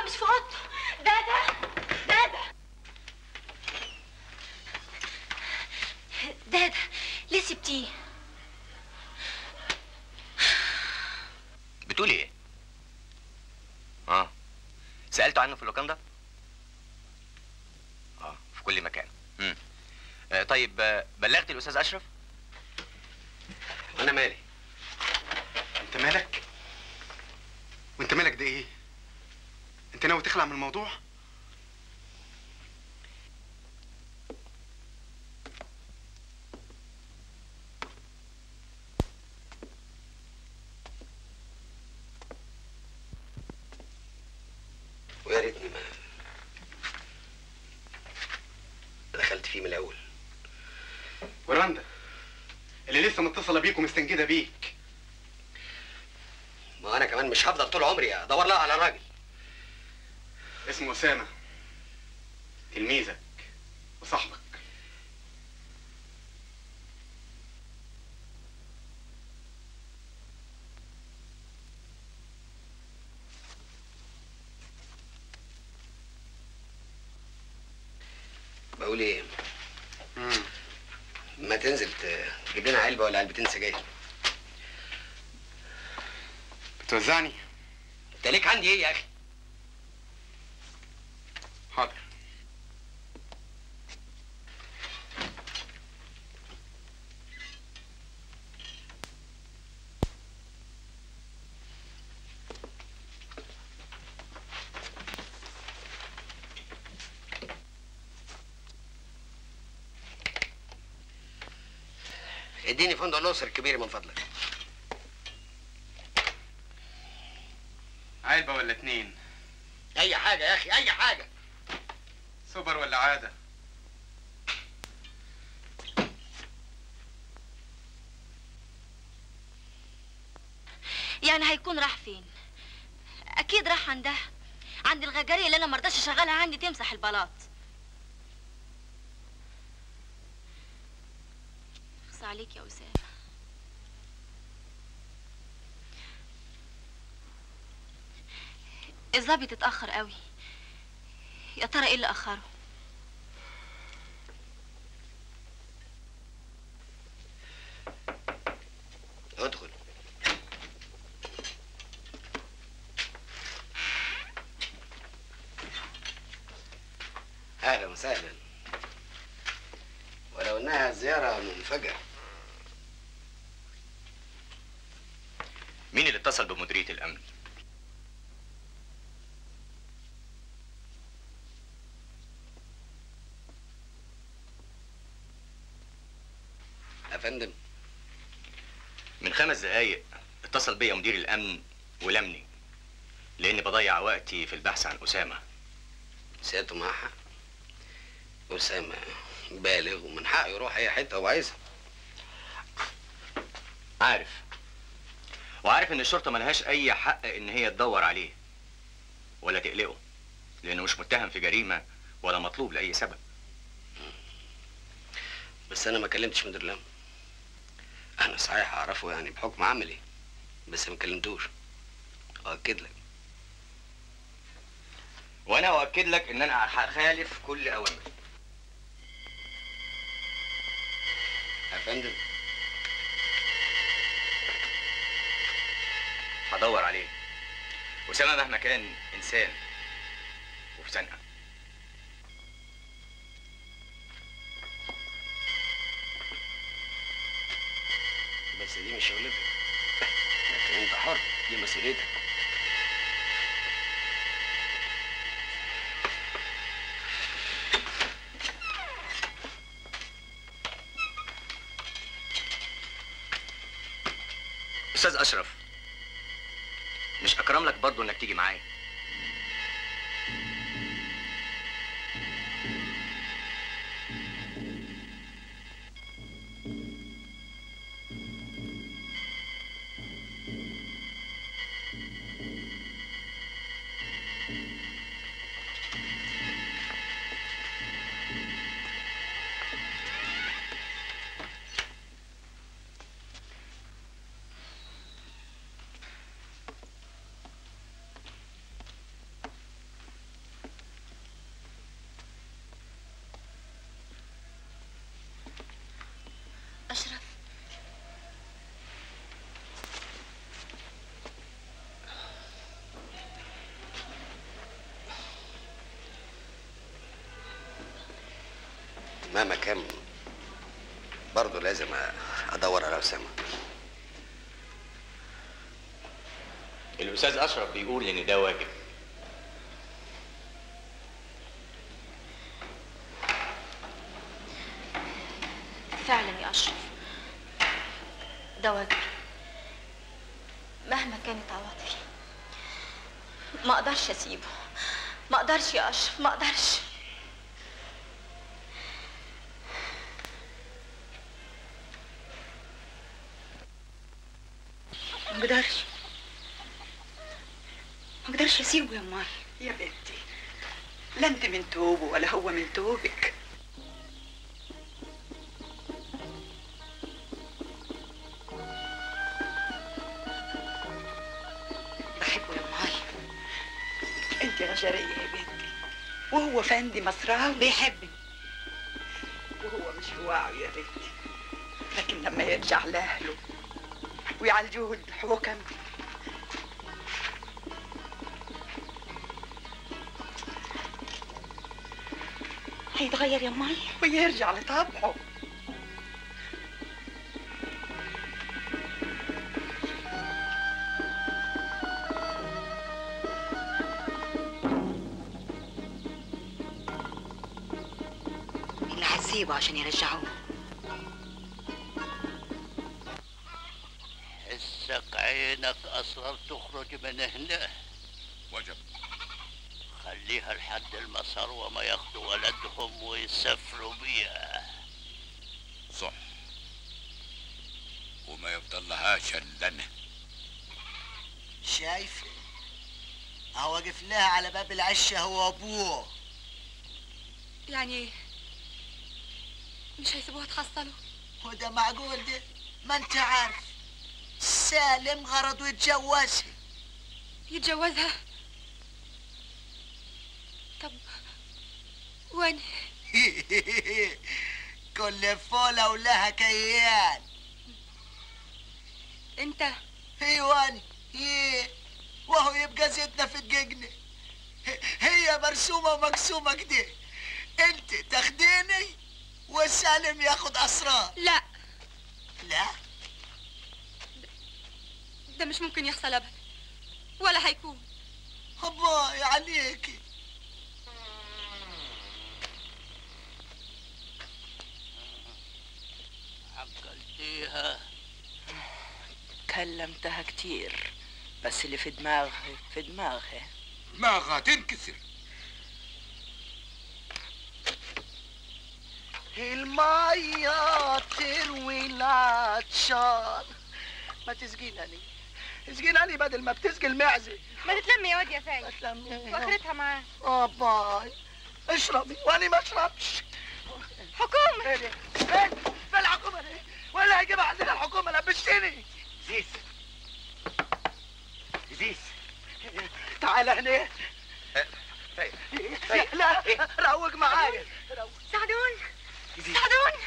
مش في اوضته دادا دادا دادا ليه سبتيه بتقولي ايه؟ اه سألتوا عنه في اللوكاندا؟ اه في كل مكان امم آه طيب آه، بلغت الأستاذ أشرف؟ انا مالي انت مالك وانت مالك ده ايه انت ناوي تخلع من الموضوع ويا ريتني ما دخلت فيه من الاول ورندا اللي لسه متصله بيك ومستنجده بيك ما انا كمان مش هفضل طول عمري ادور لها على راجل اسمه اسامه تلميذك وصاحبك بقول ايه ما تنزل ت- تجيب لنا علبه ولا علبتين سجاير بتوزعني انت ليك عندي ايه يا اخي حاضر اديني فندق الاقصر الكبير من فضلك علبه ولا اتنين اي حاجه يا اخي اي حاجه سوبر ولا عاده يعني هيكون راح فين اكيد راح عندها عند الغجريه اللي انا مرضاش اشغلها عندي تمسح البلاط اخصى عليك يا اسامه الظابط اتاخر قوي يا ترى ايه اللي اخره ادخل اهلا وسهلا ولو انها زياره مفاجاه مين اللي اتصل بمديرية الأمن؟ يا فندم من خمس دقايق اتصل بيا مدير الأمن ولمني لأني بضيع وقتي في البحث عن أسامة سيادته معاها أسامة بالغ ومن حقه يروح أي حتة هو عايزها عارف وعارف إن الشرطة ملهاش أي حق إن هي تدور عليه ولا تقلقه لأنه مش متهم في جريمة ولا مطلوب لأي سبب بس أنا ما كلمتش مدير الأمن أنا صحيح أعرفه يعني بحكم عملي بس ما كلمتوش أؤكد لك وأنا أؤكد لك إن أنا هخالف كل أوامري يا فندم هدور عليه أسامة مهما كان إنسان وفي زنقة بس دي مش شغلتك لكن أنت حر دي مسؤوليتك أستاذ أشرف مش أكرم لك برضه إنك تيجي معايا مهما كان برضه لازم ادور على اسامه الاستاذ اشرف بيقول ان ده واجب فعلا يا اشرف ده واجبي مهما كانت عواطفي ما اقدرش اسيبه ما اقدرش يا اشرف ما اقدرش ما اقدرش ما اقدرش اسيبه يا ماي يا بنتي لا انت من توبه ولا هو من توبك بحبه يا ماي انت غجرية يا بنتي وهو فندي مصراوي بيحبني وهو مش في وعيه يا بنتي لكن لما يرجع لاهله ويعالجوه الحكم هيتغير يا ماي ويرجع لطبعه اللي هسيبه عشان يرجعوه حسك عينك أصرار تخرج من هنا وجب خليها لحد المسار وما ياخدوا ولدهم ويسافروا بيها صح وما يفضل لهاش الا انا شايف هو واقف لها على باب العشة هو وابوه يعني ايه مش هيسيبوها تحصله وده معقول ده ما انت عارف سالم غرضه يتجوزها يتجوزها طب وين كل فولة ولها كيان انت ايواني ايه وهو يبقى زيتنا في الججنة هي مرسومة ومقسومة كده انت تاخديني وسالم ياخد اسرار لا لا ده مش ممكن يحصل ابدا ولا هيكون الله عليكي عقلتيها كلمتها كتير بس اللي في دماغها في دماغها دماغها تنكسر المية تروي العطشان ما تسقينا لي اسقينا لي بدل ما بتسقي المعزة ما تتلمي يا واد يا فايز أتلم- واخرتها معاه اه باي اشربي وانا ما اشربش حكومة ايه ده؟ فين؟ فين الحكومة دي؟ ولا هيجيبها عندنا الحكومة لبستني زيز زيز تعال هنا فايق لا روق معايا روق. ساعدون زيز ساعدون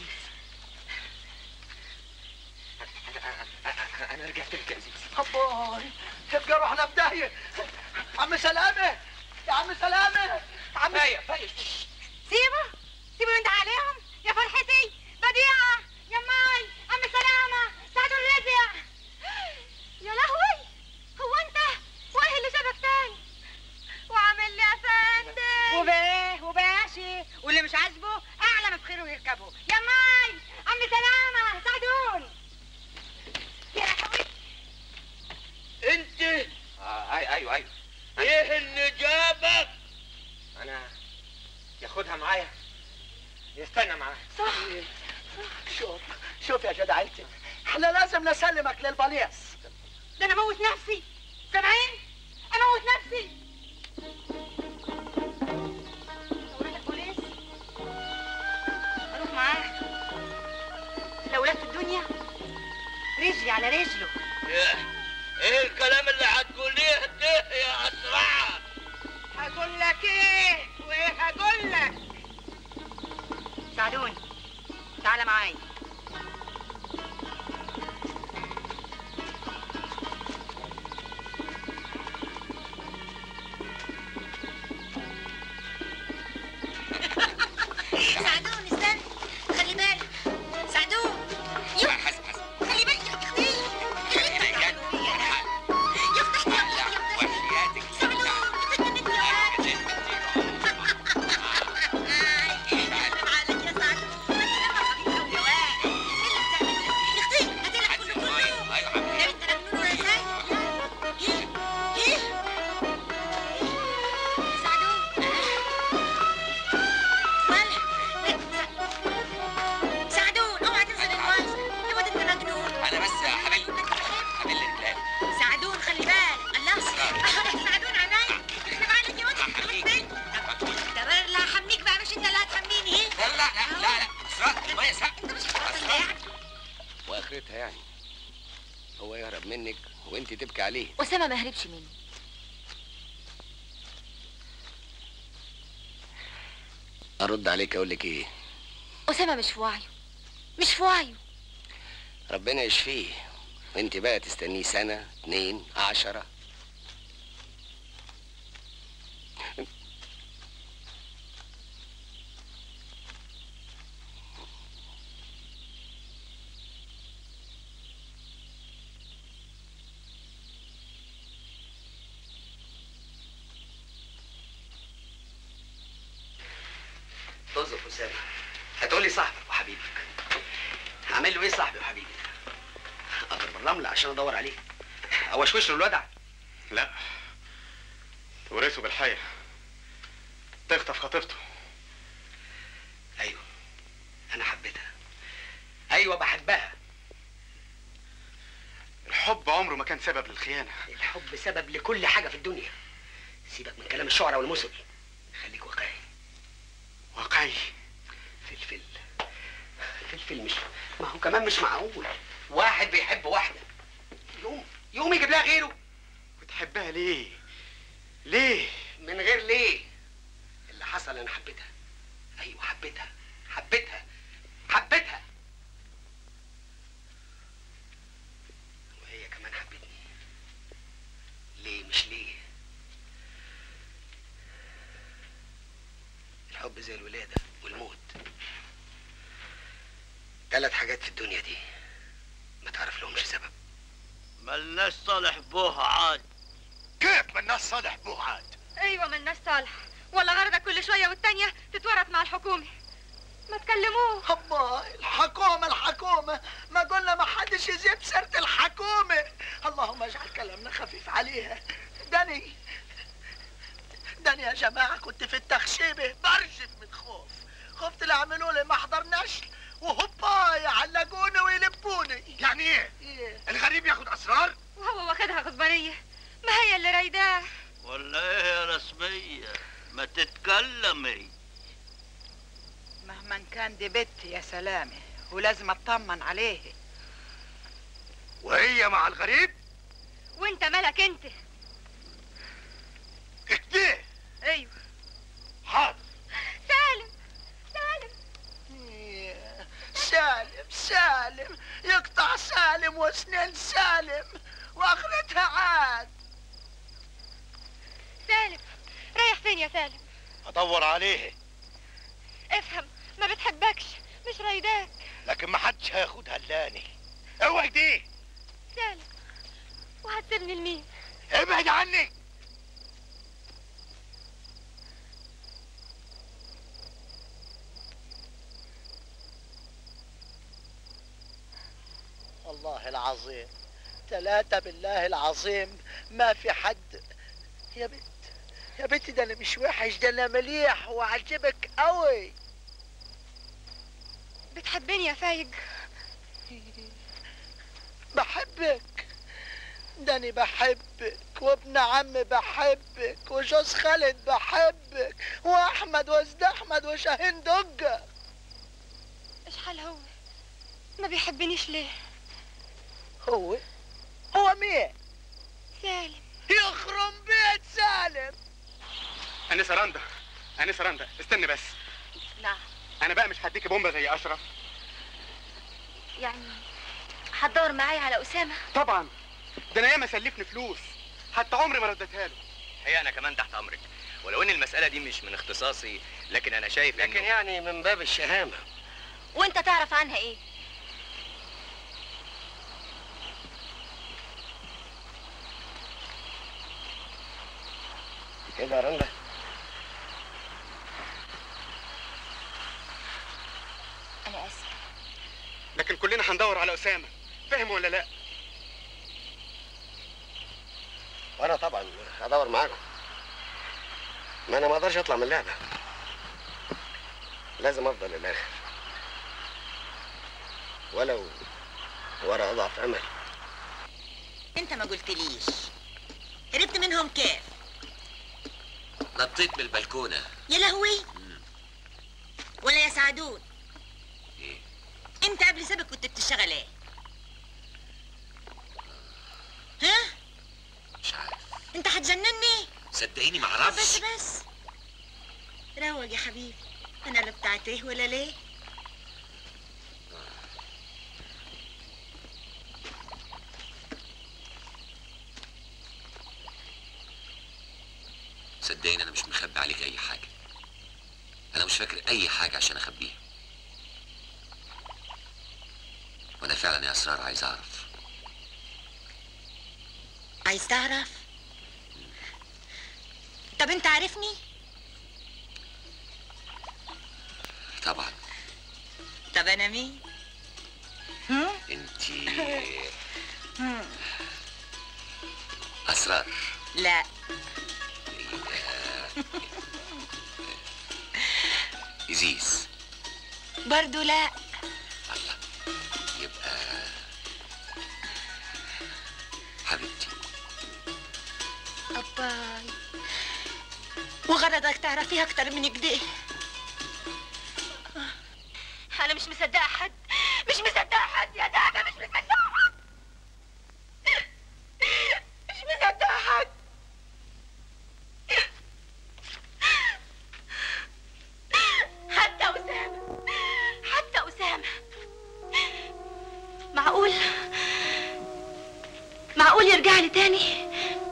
انا رجعت لك يا زيز باي تبقى رحنا بداية عم سلامة يا عم سلامة عم فايق فايق سيبه سيبه ينده عليهم يا فرحتي بديعة يا ماي عم سلامة ساعدون رجع يا لهوي هو انت وايه اللي جابك تاني وعامل لي افندي وبيه وباشي واللي مش عاجبه اعلى بخيره يركبه يا ماي عم سلامة ساعدوني يا لهوي انت آه أي ايوه ايوه ايه اللي جابك انا ياخدها معايا يستنى معايا صح شوف شوف يا جدعتي احنا لازم نسلمك للبليص ده انا اموت نفسي سامعين اموت نفسي اقول البوليس اروح معاه لو لف الدنيا رجلي على رجله ايه ايه الكلام اللي هتقوليه ده يا اسرع هقول لك ايه وايه هقول لك ساعدوني تعال معايا ساعدوني يهرب منك وانت تبكي عليه اسامه ما هربش مني ارد عليك اقول لك ايه اسامه مش في وعيه مش في وعيه ربنا يشفيه وانت بقى تستنيه سنة اتنين عشرة توظف أسامة هتقولي صاحبك وحبيبك هعمل له ايه صاحبي وحبيبي اضرب الرمل عشان ادور عليه اوشوش له الودع لا تورثه بالحياة تخطف خطيبته ايوه انا حبيتها ايوه بحبها الحب عمره ما كان سبب للخيانة الحب سبب لكل حاجه في الدنيا سيبك من كلام الشعراء والمثل خليك واقعي واقعي فلفل فلفل مش ما هو كمان مش معقول واحد بيحب واحده يوم يوم يجيب لها غيره بتحبها ليه ليه من غير ليه اللي حصل انا حبيتها ايوه حبيتها حبيتها حبيتها وهي كمان حبتني ليه مش ليه الحب زي الولادة والموت ثلاث حاجات في الدنيا دي ما تعرف لهمش سبب ملناش صالح بوها عاد كيف من الناس صالح بوعاد ايوه ملناش صالح ولا غرضك كل شويه والتانيه تتورط مع الحكومه ما تكلموه الله الحكومة الحكومة ما قلنا ما حدش يزيد سيرة الحكومة اللهم اجعل كلامنا خفيف عليها داني داني يا جماعة كنت في التخشيبة برجف من خوف خفت لا يعملوا لي محضر نشل وهوبا يعلقوني ويلبوني يعني ايه إيه. الغريب ياخد اسرار وهو واخدها غصبانيه ما هي اللي رايداه ولا ايه يا رسمية ما تتكلمي مهما كان دي بنت يا سلامة ولازم اطمن عليه وهي مع الغريب وانت مالك انت كده ايوه حاضر سالم سالم إيه. سالم سالم يقطع سالم وسنين سالم واخرتها عاد سالم رايح فين يا سالم ادور عليه افهم ما بتحبكش مش رايداك لكن ما حدش هياخدها الا اوعي دي سالم وهتسيبني لمين ابعد عني والله العظيم ثلاثة بالله العظيم ما في حد يا بنت يا بنتي ده انا مش وحش ده انا مليح وعجبك قوي بتحبني يا فايق بحبك ده انا بحبك وابن عمي بحبك وجوز خالد بحبك واحمد وزد احمد وشاهين دقة ايش حال هو ما بيحبنيش ليه هو هو مين سالم يخرم بيت سالم أنسة رندا أنسة رندا استني بس نعم أنا بقى مش هديكي بومبا زي أشرف يعني هتدور معايا على اسامه طبعا ده أنا ياما سلفني فلوس حتى عمري ما رديتها له هي انا كمان تحت امرك ولو ان المساله دي مش من اختصاصي لكن انا شايف لكن إنه- يعني من باب الشهامة وانت تعرف عنها ايه كده يا رندا انا اسفه لكن كلنا هندور على أسامة فاهم ولا لا وانا طبعا هدور معاكم ما انا ما اقدرش اطلع من اللعبه لازم افضل للاخر ولو ورا اضعف امل انت ما قلتليش هربت منهم كيف نطيت من البلكونة يا لهوي ولا يا سعدون ايه انت قبل سابق كنت بتشتغل ايه انت هتجنني صدقيني ما بس اعرفش بس روق يا حبيبي انا لا بتاعت ايه ولا ليه صدقيني انا مش مخبي عليك اي حاجه انا مش فاكر اي حاجه عشان اخبيها وانا فعلا يا اسرار عايز اعرف عايز تعرف طب انت عارفني طبعا طب انا مين هم؟ انتي اسرار لا ازيز برضو لا الله يبقى حبيبتي أباي وغرضك تعرفيها أكتر من كده انا مش مصدقه حد مش مصدقه حد يا دادا مش مصدقه حد مش مصدقه حد حتى اسامه حتى اسامه معقول معقول يرجع لي تاني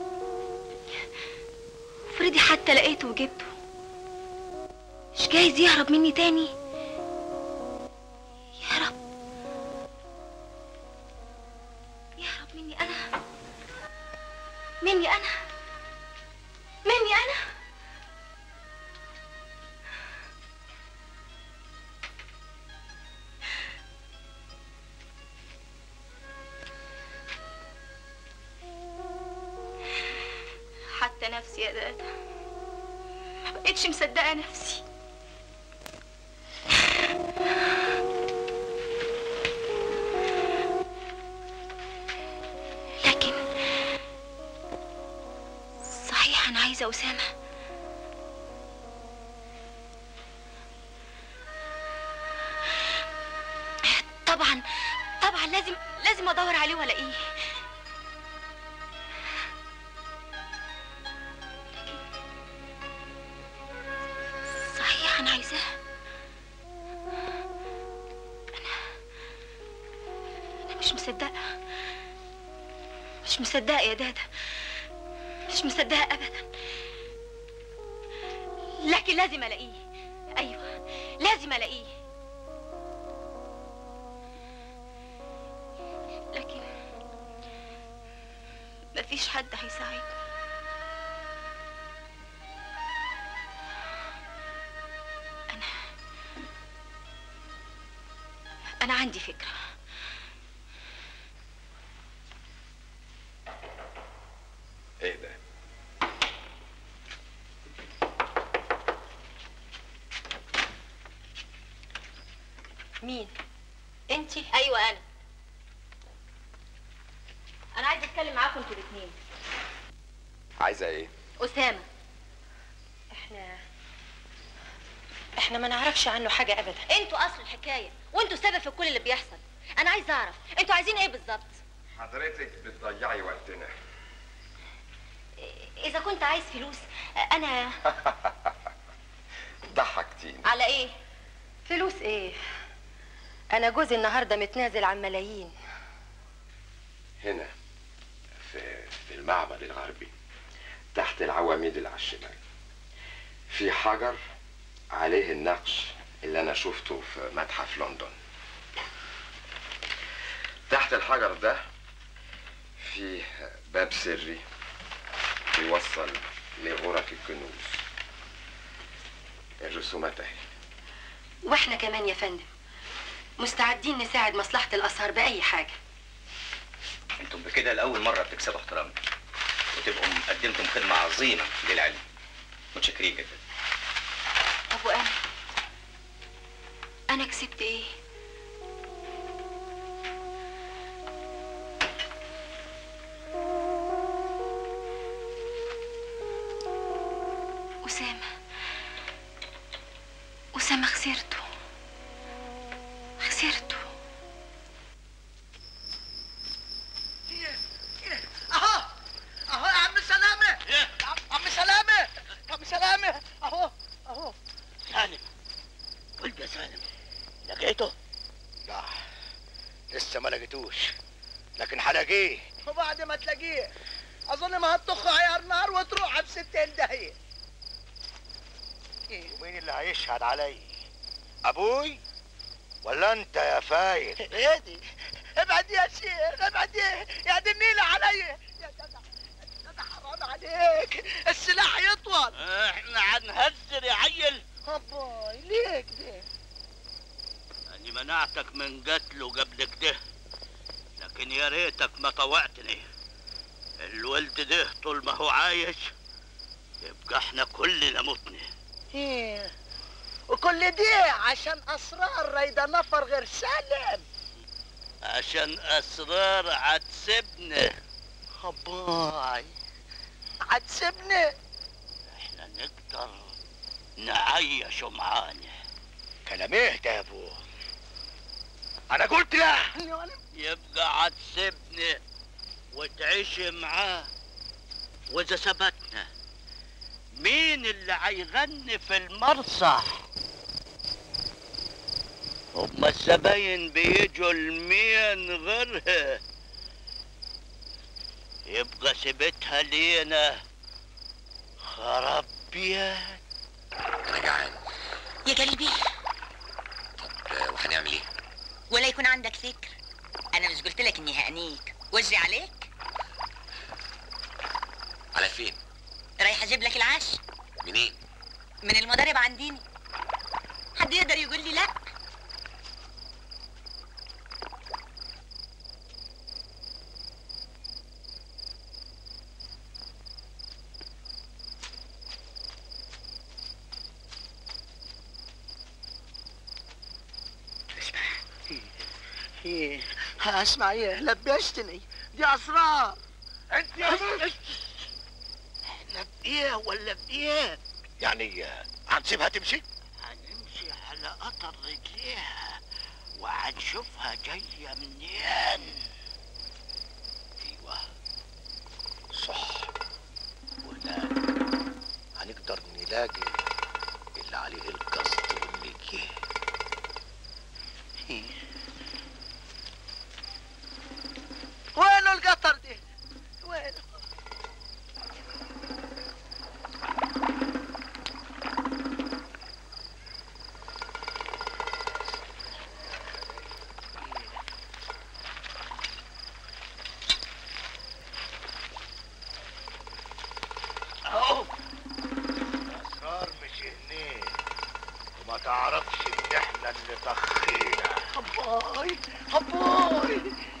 فريدي حتى لقيته وجبته مش جايز يهرب مني تاني يهرب يهرب مني انا مني انا مني انا حتى نفسي يا دادا ما بقتش مصدقه نفسي لكن صحيح انا عايزه اسامه طبعا طبعا لازم لازم ادور عليه والاقيه صحيح انا عايزاه انا مش مصدقه مش مصدقه يا دادا مش مصدقه ابدا لكن لازم الاقيه ايوه لازم الاقيه لكن مفيش حد هيساعدني انا انا عندي فكره ايه ده مين انت ايوه انا انا عايزه اتكلم معاكم انتوا الاثنين عايزه ايه اسامه احنا احنا ما نعرفش عنه حاجة ابدا انتوا اصل الحكايه وانتوا السبب في كل اللي بيحصل انا عايزه اعرف انتوا عايزين ايه بالظبط حضرتك بتضيعي وقتنا اذا كنت عايز فلوس انا ضحكتيني على ايه فلوس ايه انا جوزي النهاردة متنازل عن ملايين هنا في في المعبد الغربي تحت العواميد اللي على الشمال في حجر عليه النقش اللي انا شفته في متحف لندن تحت الحجر ده في باب سري بيوصل لغرف الكنوز الرسومات اهي واحنا كمان يا فندم مستعدين نساعد مصلحة الازهر باي حاجة انتم بكده لاول مره بتكسبوا احترامي وتبقوا قدمتم خدمه عظيمه للعلم متشكرين جدا طب وانا انا كسبت ايه اسامه اسامه خسرته خسرته اهو اهو يا عم سلامة ايه وبعد ما تلاقيه اظن ما هتطخ عيار نار وتروح بستين دهيه ومين اللي هيشهد علي ابوي ولا انت يا فايد ايدي ابعد يا شيخ ابعد يا يا دي النيلة علي يا جدع يا جدع حرام عليك السلاح يطول احنا هنهزر يا عيل اباي ليه كده اني منعتك من قتله قبل كده لكن يا ريتك ما طوعتني الولد ده طول ما هو عايش يبقى احنا كلنا متنا ايه وكل دي عشان اسرار رايده نفر غير سالم عشان اسرار هتسيبنا اباي هتسيبني احنا نقدر نعيشه معانا كلام ايه ده يا ابو انا قلت لا يبقى هتسيبنا وتعيش معاه واذا ثبتنا مين اللي هيغني في المرصح هما الزباين بيجوا لمين غيرها يبقى سيبتها لينا خراب بيات انا جعان يا قلبي آه، وهنعمل ايه ولا يكون عندك فكر انا مش قلت لك اني هأنيك واجري عليك على فين رايح اجيب لك العش منين من المضارب عنديني حد يقدر يقول لي لا ايه اسمع ايه لبشتني دي اسرار انت يا احنا بايه ولا بايه يعني آه، هنسيبها تمشي هنمشي على قطر رجليها وهنشوفها جاية منين ايوه صح ولا هنقدر نلاقي اللي عليه القصد واللي جه وينه القطر دي وينه اهو اسرار مش هنيه وما تعرفش ان احنا اللي طخينا اباي اباي